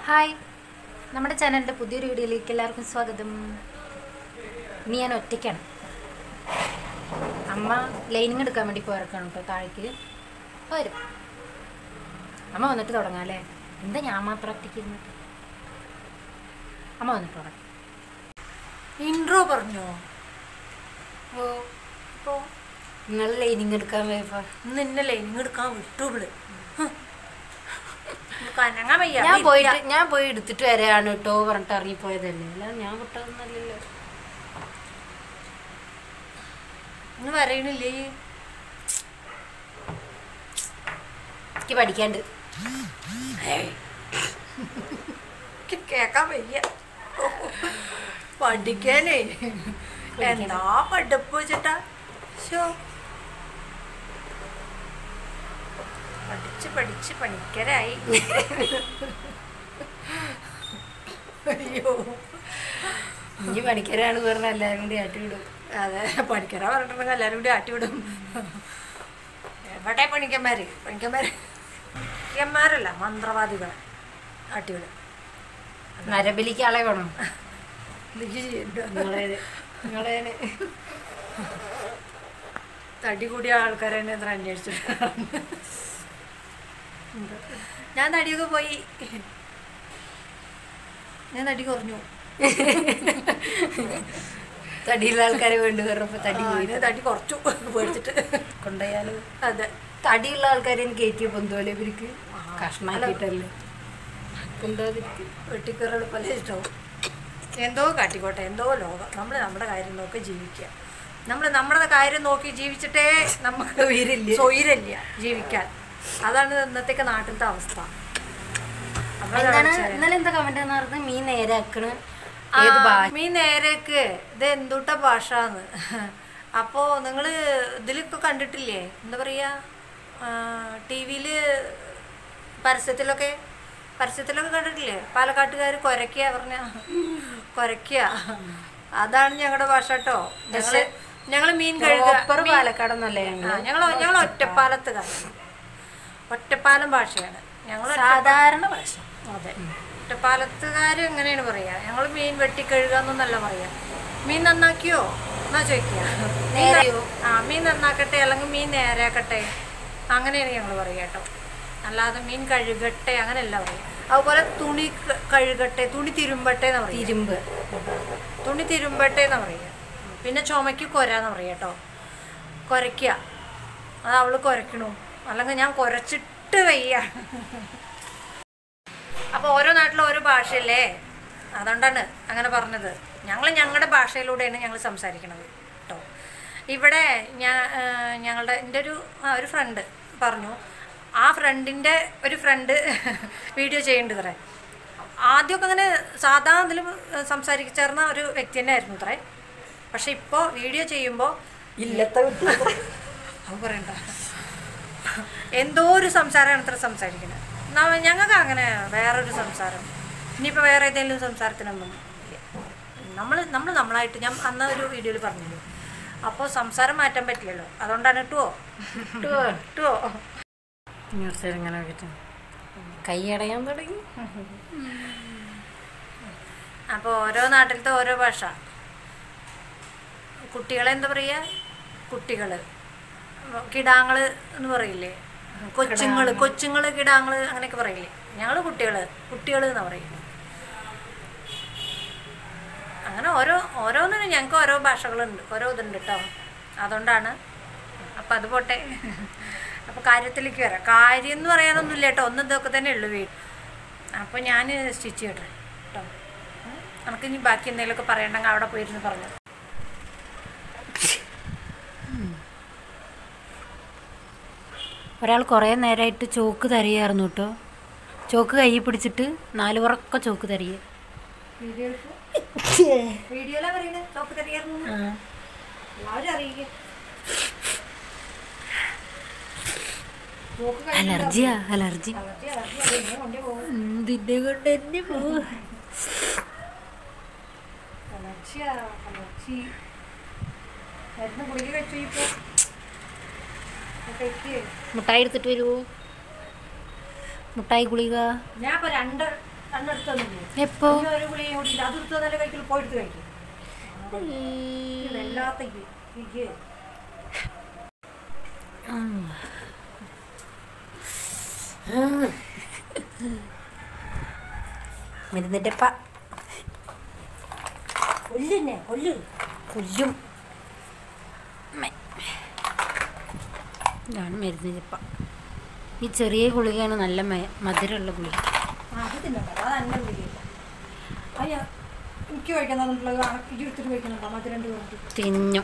Hi നമ്മുടെ ചാനലിൻ്റെ പുതിയൊരു വീഡിയോയിലേക്ക് എല്ലാവർക്കും സ്വാഗതം ഇനി ഞാൻ ഒറ്റയ്ക്കാണ് അമ്മ ലൈനിങ് എടുക്കാൻ വേണ്ടി പോയിറക്കാണ് കേട്ടോ താഴേക്ക് വരും അമ്മ വന്നിട്ട് തുടങ്ങാം അല്ലേ എന്താ ഞാൻ മാത്രം ഒറ്റയ്ക്ക് ഇരുന്നിട്ട് അമ്മ വന്നിട്ട് തുടങ്ങാം ഇൻട്രോ പറഞ്ഞോ ഓ ഇപ്പോൾ നിങ്ങൾ ലൈനിങ് എടുക്കാൻ പോയപ്പോ ഇന്ന് എന്നെ ലൈനിങ് എടുക്കാൻ വിട്ടു ഇവള് ഹ്. കനങ്ങാൻ വയ്യ ഞാൻ അവിടെ പോയിട്ട് ഇരിക്ക. ഞാൻ പോയി എടുത്തിട്ട് വരാണ് കേട്ടോ പറഞ്ഞിട്ട് ഇറങ്ങിപ്പോയതല്ലേ അല്ലാതെ ഞാൻ വിട്ടതൊന്നല്ലല്ലോ ഇന്ന് വരയണില്ലേ ഈ? എനിക്ക് പഠിക്കാണ്ട് എനിക്ക് കേക്കാൻ വയ്യ പഠിക്കാനേ എന്താ പഠിപ്പ് വെച്ചിട്ടാ ശോ പഠിച്ച് പഠിച്ച് പണിക്കരായി അയ്യോ ഇനി പഠിക്കാനാണ് പറഞ്ഞ എല്ലാവരും കൂടി ആട്ടിവിടും അതെ പണിക്കരാ പറഞ്ഞിട്ടുണ്ടെങ്കിൽ എല്ലാവരും കൂടി ആട്ടിവിടും എവിടെ പണിക്കന്മാര് പണിക്കന്മാര് പണിക്കന്മാരല്ല മന്ത്രവാദികളെ ആട്ടിവിടും നരബലിക്ക് ആളെ വേണം എനിക്ക് ചെയ്യണ്ട. നിങ്ങളെ നിങ്ങളെ തടി കൂടിയ ആൾക്കാരെ തന്നെ എത്ര അന്വേഷിച്ചു ഞാൻ തടിയൊക്കെ പോയി ഞാൻ തടി കുറഞ്ഞു തടിയുള്ള ആൾക്കാരെ വേണ്ടി പറഞ്ഞപ്പോ തടി ആ, പോയി ഞാൻ തടി കുറച്ചു പേടിച്ചിട്ട് കൊണ്ടുപോയാലോ അതെ തടിയുള്ള ആൾക്കാരെ കയറ്റിയ പൊന്തോലെ ഇവർക്ക് കഷ്ണാക്കിട്ടല്ലേ കൊണ്ടുപോകാതിരിക്കും വെട്ടിക്കറകൾ പല ഇഷ്ടവും എന്തോ കാട്ടിക്കോട്ടെ എന്തോ ലോകം നമ്മൾ നമ്മുടെ കാര്യം നോക്കി ജീവിക്കുക നമ്മൾ നമ്മുടെ കാര്യം നോക്കി ജീവിച്ചിട്ടേ നമുക്ക് സ്വൈരമില്ല. സ്വൈരല്ല ജീവിക്കാൻ അതാണ് ഇന്നത്തേക്ക് നാട്ടിലത്തെ അവസ്ഥ നമ്മളെ എന്താണ് കാണിച്ചുതരാം. ഇന്നലെ എന്താ കമന്റ് എന്ന് പറഞ്ഞത് മീൻ നേരാക്കണ് ആ, ഏത് ഭാഷ മീ നേരേക്ക് ഇത് എന്തുട്ട ഭാഷന്ന് അപ്പോ നിങ്ങൾ ഇതിലൊക്കെ കണ്ടിട്ടില്ലേ എന്താ പറയാ ടി വിയിൽ പരസ്യത്തിലൊക്കെ പരസ്യത്തിലൊക്കെ കണ്ടിട്ടില്ലേ പാലക്കാട്ടുകാർ കുരയ്ക്കുക പറഞ്ഞ കുരയ്ക്കുക അതാണ് ഞങ്ങളുടെ ഭാഷ കേട്ടോ ഞങ്ങള് ഞങ്ങള് മീൻ പ്രോപ്പർ കഴുകുക പാലക്കാടൊന്നല്ലേ ഞങ്ങള് ഞങ്ങൾ ഞങ്ങൾ ഒറ്റപ്പാലത്തുകാർ ഒറ്റപ്പാലം ഭാഷയാണ് ഞങ്ങൾ സാധാരണ ഭാഷ അതെ ഒറ്റപ്പാലത്തുകാർ എങ്ങനെയാണ് പറയാ ഞങ്ങൾ മീൻ വെട്ടിക്കഴുകുക എന്നൊന്നല്ല പറയാ മീൻ നന്നാക്കിയോ എന്നാ ചോദിക്കുക നേരെയോ? ആ മീൻ നന്നാക്കട്ടെ അല്ലെങ്കിൽ മീൻ നേരാക്കട്ടെ അങ്ങനെയാണ് ഞങ്ങൾ പറയുക കേട്ടോ അല്ലാതെ മീൻ കഴുകട്ടെ അങ്ങനെയല്ല പറയുക അതുപോലെ തുണി ക- കഴുകട്ടെ തുണി തിരുമ്പട്ടെ എന്ന് പറയും തിരുമ്പ് തുണി തിരുമ്പട്ടെ എന്ന് പറയുക പിന്നെ ചുമക്ക് കൊരാന്ന് പറയുക കേട്ടോ കുരയ്ക്കുക അത് അവള് കുരയ്ക്കണു അല്ലെങ്കിൽ ഞാൻ കുരച്ചിട്ട് വയ്യ അപ്പോൾ ഓരോ നാട്ടിലും ഓരോ ഭാഷയല്ലേ അതുകൊണ്ടാണ് അങ്ങനെ പറഞ്ഞത് ഞങ്ങൾ ഞങ്ങളുടെ ഭാഷയിലൂടെയാണ് ഞങ്ങൾ സംസാരിക്കണത് കേട്ടോ ഇവിടെ ഞാൻ ഞങ്ങളുടെ എൻ്റെ ഒരു ആ, ഒരു ഫ്രണ്ട് പറഞ്ഞു ആ ഫ്രണ്ടിൻ്റെ ഒരു ഫ്രണ്ട് വീഡിയോ ചെയ്യേണ്ടത് ഇത്രേ ആദ്യമൊക്കെ അങ്ങനെ സാധാ അതിൽ സംസാരിച്ചേർന്ന ഒരു വ്യക്തി തന്നെ ആയിരുന്നു ഇത്രേ പക്ഷെ ഇപ്പോൾ വീഡിയോ ചെയ്യുമ്പോൾ ഇല്ലത്തെ അത് പറയണ്ട എന്തോ ഒരു സംസാരമാണ് ഇത്ര സംസാരിക്കുന്നത് ന- ഞങ്ങൾക്ക് അങ്ങനെ വേറൊരു സംസാരം ഇനിയിപ്പോൾ വേറെ ഏതെങ്കിലും സംസാരത്തിനൊന്നും ഇല്ല നമ്മൾ നമ്മൾ നമ്മളായിട്ട് ഞാൻ അന്ന് ഒരു വീഡിയോയിൽ പറഞ്ഞില്ലേ അപ്പോൾ സംസാരം മാറ്റാൻ പറ്റില്ലല്ലോ അതുകൊണ്ടാണ് ഇട്ടുവോ ഇട്ടുവോ ഇങ്ങനെ കൈയടയാൻ തുടങ്ങി അപ്പോൾ ഓരോ നാട്ടിലത്തെ ഓരോ ഭാഷ കുട്ടികളെ എന്താ പറയുക കുട്ടികൾ കിടാങ്ങൾ എന്ന് പറയില്ലേ കൊച്ചുങ്ങൾ കൊച്ചുങ്ങൾ കിടാങ്ങൾ അങ്ങനെയൊക്കെ പറയില്ലേ ഞങ്ങൾ കുട്ടികൾ കുട്ടികൾ എന്ന് പറയും അങ്ങനെ ഓരോ ഓരോന്നിനും ഞങ്ങൾക്ക് ഓരോ ഭാഷകളുണ്ട് ഓരോ ഇതുണ്ട് കേട്ടോ അതുകൊണ്ടാണ് അപ്പം അത് പോട്ടെ അപ്പോൾ കാര്യത്തിലേക്ക് വരാം കാര്യം എന്ന് പറയാനൊന്നുമില്ല കേട്ടോ ഒന്ന് ഇതൊക്കെ തന്നെ ഉള്ളു വീട് അപ്പോൾ ഞാൻ സ്റ്റിച്ച് ചെയ്യട്ടെ കേട്ടോ ഉം. നമുക്ക് ഇനി ബാക്കി എന്തെങ്കിലുമൊക്കെ പറയണ്ടെങ്കിൽ അവിടെ പോയിരുന്ന് പറഞ്ഞു ഒരാൾ കുറേ നേരമായിട്ട് ചോക്ക് തരയായിരുന്നു കേട്ടോ ചോക്ക് കൈ പിടിച്ചിട്ട് നാല് ഉറക്ക ചോക്ക് തരിക വീഡിയോയിലാ പറയുന്നത് ചോക്ക് തരികയായിരുന്നു എല്ലാവരും അറിയിക്കും ചോക്ക് കൈ- അലർജിയാ അലർജി അലർജി, അലർജി, അത് ഇങ്ങനെ കൊണ്ടേ പോകും. ഇതിന്റെ കൊണ്ട് തന്നെ പോവും അലർജിയാ, അലർജി. മരുന്ന് ഗുളിക കഴിച്ചു ഇപ്പൊ കഴിക്കേ മുട്ടായി എടുത്തിട്ട് വരുമോ മുട്ടായി ഗുളിക ഞാൻ ഇപ്പൊ രണ്ട് കണ്ണെടുത്തൊന്നുമില്ലേ എപ്പോ ഇനി ഒരു ഗുളികയും കൂടി ഇല്ല. അത് എടുത്ത് നല്ല കഴിക്കൽ പോയിട്ട് കഴിക്കും വല്ലാത്ത ഇത്. ഇത്. മരുന്നിൻ്റെ പ കൊല്ലിന്നെ കൊല്ല് കൊല്ലും മെ. ഇതാണ് മരുന്നിൻ്റെ പ ഈ ചെറിയ ഗുളികയാണ് നല്ല മ- മധുരമുള്ള ഗുളിക ആ, അത് തിന്നണ്ട അത് നല്ല ഗുളികയില്ല അയ്യ എനിക്ക് കഴിക്കുന്നുള്ളത് ഇടിയെടുത്തിട്ട് കഴിക്കുന്നുണ്ടോ മധുരണ്ട് പറഞ്ഞിട്ട് തിന്നു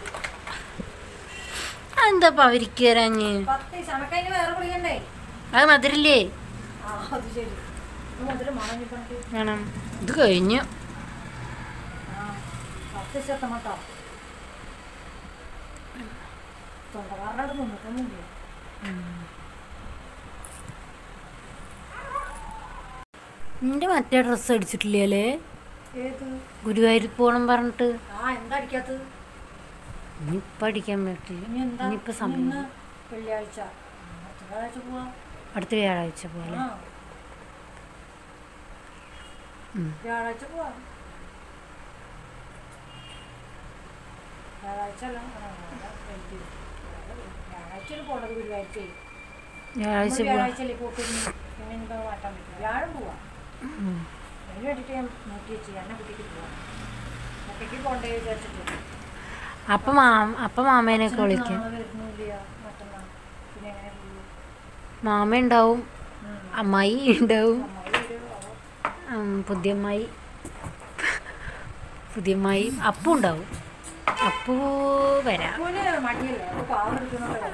എന്താ അവർക്ക് തരാഞ്ഞ് പത്ത് ശമക്കതിന് വേറെ ഗുളികണ്ടേ അത് മധുരില്ലേ ആ അത് ശരി ഇത് മധുരം മാങ്ങി പറഞ്ഞിട്ട് വേണം ഇത് കഴിഞ്ഞു ആ പത്ത് ശതം കേട്ടോ തൊണ്ടക്കാരനോട് നിന്നിട്ടൊന്നുമില്ലേ നിന്റെ മറ്റേ ഡ്രസ്സ് അടിച്ചിട്ടില്ലേ ഏത് ഗുരുവായൂർ പോകണം പറഞ്ഞിട്ട് ആ എന്താ അടിക്കാത്തത് ഇനിയിപ്പം അടിക്കാൻ പറ്റില്ല ഇനി എന്താ ഇനിയിപ്പോൾ ഇനി സമയം ഇന്ന് വെള്ളിയാഴ്ച അടുത്ത വ്യാഴാഴ്ച പോവാം അടുത്ത വ്യാഴാഴ്ച പോലെ ആ ഉം. വ്യാഴാഴ്ച പോവാം വ്യാഴാഴ്ച അല്ല ആ, വെള്ളി. വ്യാഴാഴ്ചയാണ് പോണത് ഗുരുവാഴ്ച വ്യാഴാഴ്ച പോവാം വ്യാഴാഴ്ചയല്ലേ പോക്കുന്നു പിന്നെ എന്താ മാറ്റാൻ പറ്റും വ്യാഴം പോവാം ഉം. അതിന് വേണ്ടിയിട്ട് ഞാൻ നോക്കി വെച്ച് എന്നെ കുട്ടിക്ക് പോവാം കുട്ടിക്ക് പോണ്ടേ വിചാരിച്ചിട്ട് അപ്പം മാ അപ്പം മാമേനെയൊക്കെ വിളിക്കാം നാളെ വരുന്നില്ല മറ്റന്നാൾ പിന്നെ എങ്ങനെ പോകും മാമ ഉണ്ടാവും അമ്മായി ഉണ്ടാവും അമ്മായി ഒരു അവ ഉം, പുതിയമ്മായി പുതിയമ്മായി അപ്പു ഉണ്ടാവും അപ്പു വരാം അപ്പൂന് മടിയല്ലേ അപ്പൊ പാവം എടുക്കുന്നുണ്ട്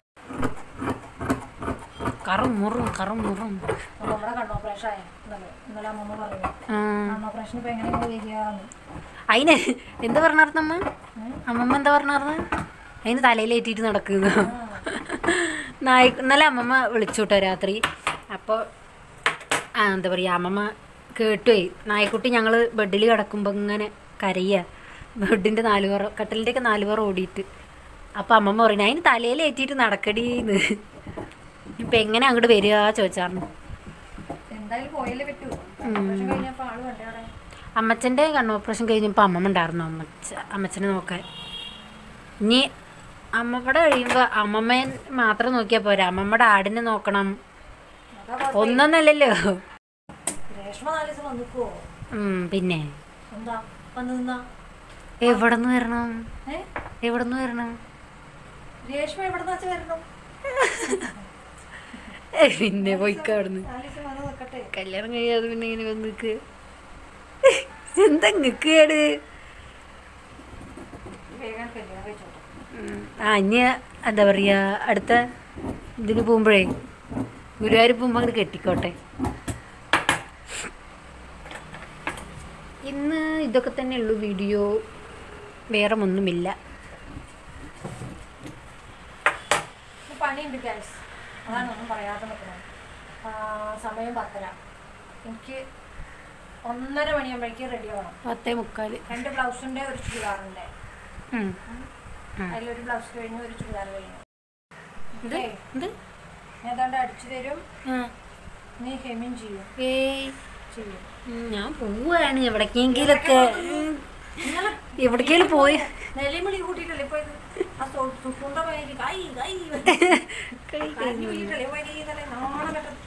കറും മുറും കറും മുറും നമ്മുടെ കണ്ണോ ഓപ്പറേഷൻ ആയ ഇന്നലെ ഇന്നലെ അമ്മമ്മ പറഞ്ഞു ആ. കണ്ണോ ഓപ്പറേഷൻ ഇപ്പൊ എങ്ങനെയാണ് വരികയെന്ന് അതിന് എന്താ പറഞ്ഞാർന്നമ്മ അമ്മമ്മ എന്താ പറഞ്ഞാർന്ന് അതിന് തലയിലേറ്റിട്ട് നടക്കുന്നു നായി ഇന്നലെ അമ്മമ്മ വിളിച്ചു കേട്ടോ രാത്രി അപ്പോൾ ആ എന്താ പറയുക അമ്മമ്മ കേട്ടുപോയി നായ്ക്കുട്ടി ഞങ്ങൾ ബെഡിൽ കിടക്കുമ്പോൾ ഇങ്ങനെ കരയുക ബെഡിൻ്റെ നാലുപുറ കട്ടലിൻ്റെയൊക്കെ നാലുപുറ ഓടിയിട്ട് അപ്പോൾ അമ്മമ്മ പറയുന്നത് അതിന് തലയിലേറ്റിട്ട് നടക്കടീന്ന് ഇപ്പം എങ്ങനെ അങ്ങോട്ട് വരിക ചോദിച്ചായിരുന്നു എന്തായാലും പോയല്ലേ പറ്റൂ ഓപ്പറേഷൻ കഴിഞ്ഞപ്പോ ആള് കണ്ടേ അവിടെ അമ്മച്ചൻ്റെ കണ്ണ് ഓപ്പറേഷൻ കഴിഞ്ഞപ്പോൾ അമ്മമ്മ ഉണ്ടായിരുന്നു അമ്മച്ച അമ്മച്ചനെ നോക്കാൻ ഇനി അമ്മമ്മടെ കഴിയുമ്പോൾ അമ്മമ്മയെ മാത്രം നോക്കിയാൽ പോരാ അമ്മമ്മയുടെ ആടിനെ നോക്കണം അതാ കുഴപ്പം. ഒന്നൊന്നല്ലല്ലോ രേഷ്മ നാല് ദിവസം വന്നിക്കുവോ ഉം, പിന്നെ എന്താ വന്ന് നിന്നാ എവിടെ നിന്ന് വരണം ഏ എവിടെ നിന്ന് വരണം രേഷ്മ എവിടെ നിന്ന് വെച്ച് വരണം ഏ, പിന്നെ പോയിക്ക അവിടുന്ന് നാല് ദിവസം വന്ന് നിൽക്കട്ടെ കല്യാണം കഴിയാതെ പിന്നെ ഇങ്ങനെ വന്ന് നിൽക്ക് എന്താ നിൽക്ക് കേട് വേഗം കല്യാണം കഴിച്ചോട്ടെ ഉം. ആ ഇനി എന്താ പറയുക അടുത്ത ഇതിന് പോകുമ്പോഴേ ഗുരുവായൂർ പോകുമ്പോൾ അങ്ങോട്ട് കെട്ടിക്കോട്ടെ ഇന്ന് ഇതൊക്കെ തന്നെ ഉള്ളൂ വീഡിയോ വേറെ ഒന്നുമില്ല ഇന്ന് പണിയുണ്ട് ഗൈസ് അതാണ് ഒന്നും പറയാതെ നിൽക്കുന്നത് സമയം പത്തര എനിക്ക് ഒന്നര മണിയാകുമ്പോഴേക്ക് റെഡി ആവണം പത്തേ മുക്കാല് രണ്ട് ബ്ലൗസിൻ്റെ ഒരു ചുരിദാറിൻ്റെ ഉം. അതിലൊരു ബ്ലൗസ് കഴിഞ്ഞു ഒരു ചുരിദാർ കഴിഞ്ഞു എന്ത്? ഏയ്, എന്ത്? ഞാൻ ഏതാണ്ട് അടിച്ചു തരും ആ. നീ ഹെമിൻ ചെയ്യും ഏയ് ചെയ്യും ഉം, ഞാൻ പോവാണ് എവിടേക്കെങ്കിലൊക്കെ ഉം, എവിടേക്കെങ്കിലും പോയി നെല്ലിമിളി കൂട്ടിയിട്ടല്ലേ ഇപ്പൊ ഇത് ആ തുണ്ട പയരി കൈ കൈ കഞ്ഞി കൂട്ടിയിട്ടല്ലേ പയരി ഇന്നലെ നാണം കെട്ടത്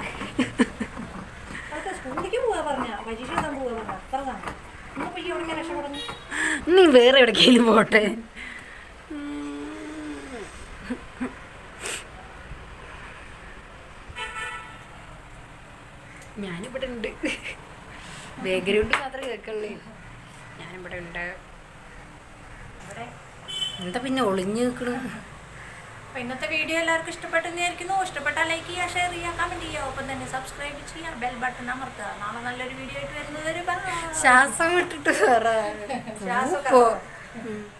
അതൊക്കെ സ്കൂളിലേക്ക് പോവാ പറഞ്ഞ പരീക്ഷ എഴുതാൻ പോവാ പറഞ്ഞ അത്ര തന്നെ ഇന്നിപ്പോ ഈ എവിടേക്കാ രക്ഷപ്പെടുന്നു നീ വേറെ എവിടേക്കെങ്കിലും പോട്ടെ ഞാനിവിടെ ഉണ്ട് ബാക്ക്ഗ്രൗണ്ട് മാത്രമേ കേൾക്കുള്ളൂ ഞാനിവിടെ ഉണ്ട് ഇവിടെ എന്താ പിന്നെ ഒളിഞ്ഞു നിൽക്കണു അപ്പൊ ഇന്നത്തെ വീഡിയോ എല്ലാവർക്കും ഇഷ്ടപ്പെട്ടെന്ന് വിചാരിക്കുന്നു ഇഷ്ടപ്പെട്ടാൽ ലൈക്ക് ചെയ്യുക ഷെയർ ചെയ്യുക കമന്റ് ചെയ്യുക ഒപ്പം തന്നെ സബ്സ്ക്രൈബ് ചെയ്യുക ബെൽ ബട്ടൺ അമർത്തുക നാളെ നല്ലൊരു വീഡിയോ ആയിട്ട് വരുന്നത് വരെ bye. ശ്വാസം വിട്ടിട്ട് വേറെ ശ്വാസമൊക്കെ പോ. അടങ്ങും. ഉം.